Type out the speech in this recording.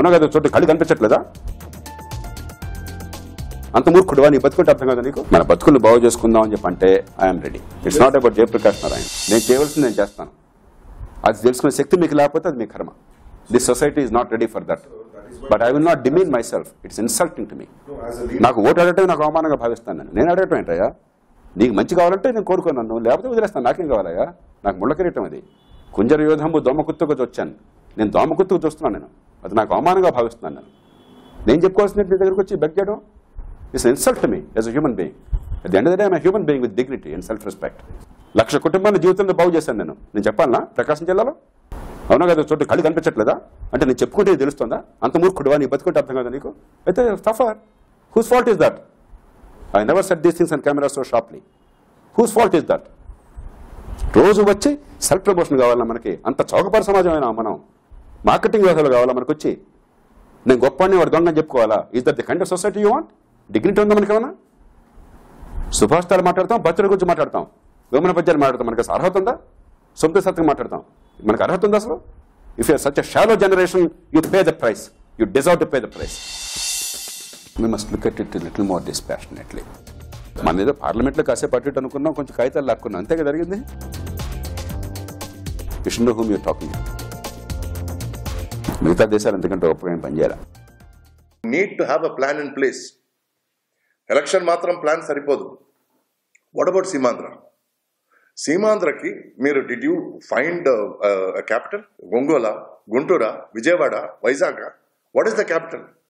అవునా కదా చోటు కళ్ళు కనిపించట్లేదా అంత మూర్ఖుడువా నీ బతుకుంటే అర్థం కదా నీకు మన బతుకులు బాగు చేసుకుందాం అని చెప్పి అంటే I'm ready it's not about Jayaprakash Narayan నేను చేయవలసింది నేను చేస్తాను అది తెలుసుకునే శక్తి మీకు లేకపోతే అది మీ కర్మ this society is not ready for that but I will not demean myself it's insulting to me నాకు ఓటు అడగటం నాకు అవమానంగా భావిస్తాను నేను నేను అడగటం ఏంటయ్యా నీకు మంచి కావాలంటే నేను కోరుకోను నన్ను లేకపోతే వదిలేస్తాను నాకేం కావాలయ్యా నాకు ముళ్ళ కిరీటం అది కుంజర యోధంబు దోమకుత్తుకు వచ్చాను నేను దోమకుత్తుకు చూస్తున్నాను నేను అది నాకు అవమానంగా భావిస్తున్నాను నేను నేను చెప్పుకోవాల్సిన నీ దగ్గరకు వచ్చి బెగ్ చేయడం it's insult me as a human being at the end of the day I'm human being with dignity and self respect లక్ష కుటుంబాల జీవితంలో బాగు చేశాను నేను నేను చెప్పాలనా ప్రకాశం జిల్లాలో అవునా కదా చోటు కళ్ళు కనిపించట్లేదా అంటే నేను చెప్పుకుంటే ఇది తెలుస్తుందా అంత మూర్ఖుడువా నీ బతుకుంటే అర్థం కదా నీకు అయితే suffer whose fault is that I never set these things and camera so sharply whose fault is that రోజు వచ్చి సెల్ఫ్ ప్రమోషన్ కావాలా మనకి అంత చౌకపరి సమాజమైనా మనం మార్కెటింగ్ వ్యవస్థలు కావాలా మనకు వచ్చి నేను గొప్ప వాడు దొంగ అని చెప్పుకోవాలా is that the kind of society you want dignity ఉందా మనకి ఏమన్నా సుభాషితాలు మాట్లాడతాం భక్తుల గురించి మాట్లాడతాం వేమన పద్యాలు మాట్లాడతాం మనకి అసలు అర్హత ఉందా సొంత సత్యం మాట్లాడతాం మనకు అర్హత ఉందా అసలు if you're such shallow generation you pay the price you deserve to pay the price we must look at it little more dispassionately మన ఏదో పార్లమెంట్లో కాసేపు అటు ఇటు అనుకున్నాం కొంచెం కాగితాలు లాక్కున్నాం అంతేగా జరిగింది విష్ణు హూమ్ యూ టాకింగ్ మిగతా దేశాలు ఎందుకంటే గొప్పగా ఏం పనిచేయాలి need to have a plan in place election మాత్రం ప్లాన్ సరిపోదు వాట్ అబౌట్ సీమాంధ్ర సీమాంధ్రకి మీరు డిడ్ యూ ఫైండ్ క్యాపిటల్ ఒంగోల గుంటూరా Vijayawada Vizag what is the capital